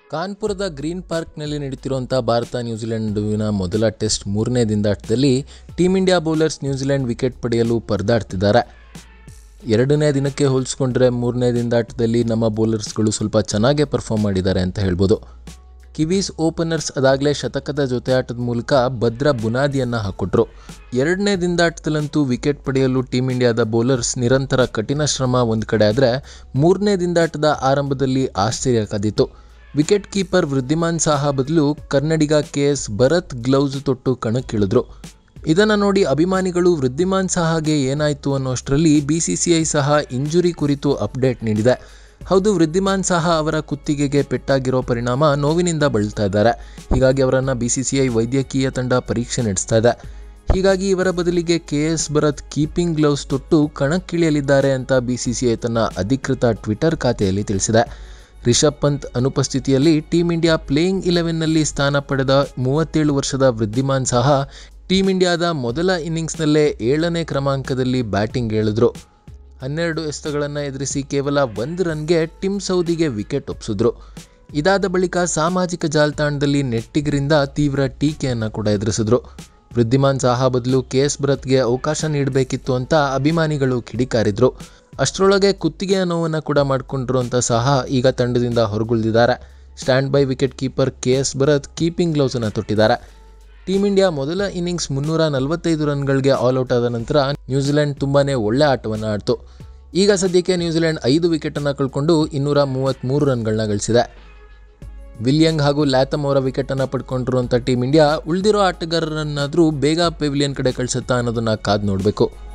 ಕಾನ್ಪುರದ ಗ್ರೀನ್ ಪಾರ್ಕ್ನಲ್ಲಿ ನಡೀತಿರುವಂಥ ಭಾರತ ನ್ಯೂಜಿಲೆಂಡ್ ನಡುವಿನ ಮೊದಲ ಟೆಸ್ಟ್ ಮೂರನೇ ದಿಂದಾಟದಲ್ಲಿ team India bowlers New Zealand wicket ಪಡೆಯಲು ಪರದಾಡ್ತಿದ್ದಾರೆ ಎರಡನೇ ದಿನಕ್ಕೆ ಹೋಲಿಸ್ಕೊಂಡ್ರೆ ಮೂರನೇ ದಿಂದಾಟದಲ್ಲಿ ನಮ್ಮ ಬೌಲರ್ಸ್ಗಳು ಸ್ವಲ್ಪ ಚೆನ್ನಾಗೇ ಪರ್ಫಾರ್ಮ್ ಮಾಡಿದ್ದಾರೆ ಅಂತ ಹೇಳ್ಬೋದು ಕಿವೀಸ್ ಓಪನರ್ಸ್ ಅದಾಗಲೇ ಶತಕದ ಜೊತೆಯಾಟದ ಮೂಲಕ ಭದ್ರ ಬುನಾದಿಯನ್ನು ಹಾಕ್ಕೊಟ್ರು ಎರಡನೇ ದಿಂದಾಟದಲ್ಲಂತೂ ವಿಕೆಟ್ ಪಡೆಯಲು ಟೀಮ್ ಇಂಡಿಯಾದ ಬೌಲರ್ಸ್ ನಿರಂತರ ಕಠಿಣ ಶ್ರಮ ಒಂದು ಕಡೆ ಆದರೆ ಮೂರನೇ ದಿಂದಾಟದ ಆರಂಭದಲ್ಲಿ ಆಶ್ಚರ್ಯ ಕಾದಿತ್ತು ವಿಕೆಟ್ ಕೀಪರ್ ವೃದ್ಧಿಮಾನ್ ಸಾಹಾ ಬದಲು ಕನ್ನಡಿಗ ಕೆ ಎಸ್ ಭರತ್ ಗ್ಲೌಸ್ ತೊಟ್ಟು ಕಣಕ್ಕಿಳಿದ್ರು ಇದನ್ನು ನೋಡಿ ಅಭಿಮಾನಿಗಳು ವೃದ್ಧಿಮಾನ್ ಸಾಹಾಗೆ ಏನಾಯಿತು ಅನ್ನೋಷ್ಟರಲ್ಲಿ ಬಿ ಸಿ ಸಿ ಐ ಸಹ ಇಂಜುರಿ ಕುರಿತು ಅಪ್ಡೇಟ್ ನೀಡಿದೆ ಹೌದು ವೃದ್ಧಿಮಾನ್ ಸಾಹಾ ಅವರ ಕುತ್ತಿಗೆಗೆ ಪೆಟ್ಟಾಗಿರೋ ಪರಿಣಾಮ ನೋವಿನಿಂದ ಬಳಲ್ತಾ ಇದ್ದಾರೆ ಹೀಗಾಗಿ ಅವರನ್ನು ಬಿ ಸಿ ಸಿ ಐ ವೈದ್ಯಕೀಯ ತಂಡ ಪರೀಕ್ಷೆ ನಡೆಸ್ತಾ ಇದೆ ಹೀಗಾಗಿ ಇವರ ಬದಲಿಗೆ K S Bharat keeping gloves ತೊಟ್ಟು ಕಣಕ್ಕಿಳಿಯಲಿದ್ದಾರೆ ಅಂತ ಬಿ ಸಿ ಸಿ ಐ ತನ್ನ ಅಧಿಕೃತ ಟ್ವಿಟರ್ ಖಾತೆಯಲ್ಲಿ ತಿಳಿಸಿದೆ ರಿಷಬ್ ಪಂತ್ ಅನುಪಸ್ಥಿತಿಯಲ್ಲಿ ಟೀಮ್ ಇಂಡಿಯಾ ಪ್ಲೇಯಿಂಗ್ ಇಲೆವೆನ್ನಲ್ಲಿ ಸ್ಥಾನ ಪಡೆದ ಮೂವತ್ತೇಳು ವರ್ಷದ ವೃದ್ಧಿಮಾನ್ ಸಾಹಾ ಟೀಮ್ ಇಂಡಿಯಾದ ಮೊದಲ ಇನ್ನಿಂಗ್ಸ್ನಲ್ಲೇ ಏಳನೇ ಕ್ರಮಾಂಕದಲ್ಲಿ ಬ್ಯಾಟಿಂಗ್ ಇಳಿದ್ರು ಹನ್ನೆರಡು ಎಸೆತಗಳನ್ನು ಎದುರಿಸಿ ಕೇವಲ ಒಂದು ರನ್ಗೆ ಟಿಮ್ ಸೌದಿಗೆ ವಿಕೆಟ್ ಒಪ್ಪಿಸಿದ್ರು ಇದಾದ ಬಳಿಕ ಸಾಮಾಜಿಕ ಜಾಲತಾಣದಲ್ಲಿ ನೆಟ್ಟಿಗರಿಂದ ತೀವ್ರ ಟೀಕೆಯನ್ನು ಕೂಡ ಎದುರಿಸಿದ್ರು ವೃದ್ಧಿಮಾನ್ ಸಾಹಾ ಬದಲು ಕೆ ಎಸ್ ಭರತ್ಗೆ ಅವಕಾಶ ನೀಡಬೇಕಿತ್ತು ಅಂತ ಅಭಿಮಾನಿಗಳು ಕಿಡಿಕಾರಿದ್ರು ಅಷ್ಟರೊಳಗೆ ಕುತ್ತಿಗೆಯ ನೋವನ್ನು ಕೂಡ ಮಾಡಿಕೊಂಡ್ರು ಅಂತ ಸಹ ಈಗ ತಂಡದಿಂದ ಹೊರಗುಳಿದಿದ್ದಾರೆ stand by wicket keeper K S Bharat keeping ಗ್ಲೌಸನ್ನು ತೊಟ್ಟಿದ್ದಾರೆ ಟೀಮ್ ಇಂಡಿಯಾ ಮೊದಲ ಇನ್ನಿಂಗ್ಸ್ ಮುನ್ನೂರ ನಲವತ್ತೈದು ರನ್ಗಳಿಗೆ ಆಲ್ಔಟ್ ಆದ ನಂತರ ನ್ಯೂಜಿಲೆಂಡ್ ತುಂಬಾ ಒಳ್ಳೆ ಆಟವನ್ನು ಆಡ್ತು ಈಗ ಸದ್ಯಕ್ಕೆ ನ್ಯೂಜಿಲೆಂಡ್ ಐದು ವಿಕೆಟನ್ನು ಕಳ್ಕೊಂಡು ಇನ್ನೂರ ಮೂವತ್ತ್ಮೂರು ರನ್ಗಳನ್ನ ಗಳಿಸಿದೆ ವಿಲಿಯಂಗ್ ಹಾಗೂ ಲ್ಯಾತಮ್ ಅವರ ವಿಕೆಟನ್ನು ಪಡ್ಕೊಂಡಿರುವಂಥ ಟೀಮ್ ಇಂಡಿಯಾ ಉಳಿದಿರೋ ಆಟಗಾರರನ್ನಾದರೂ ಬೇಗ ಪೆವಿಲಿಯನ್ ಕಡೆ ಕಳಿಸುತ್ತಾ ಅನ್ನೋದನ್ನು ಕಾದು ನೋಡಬೇಕು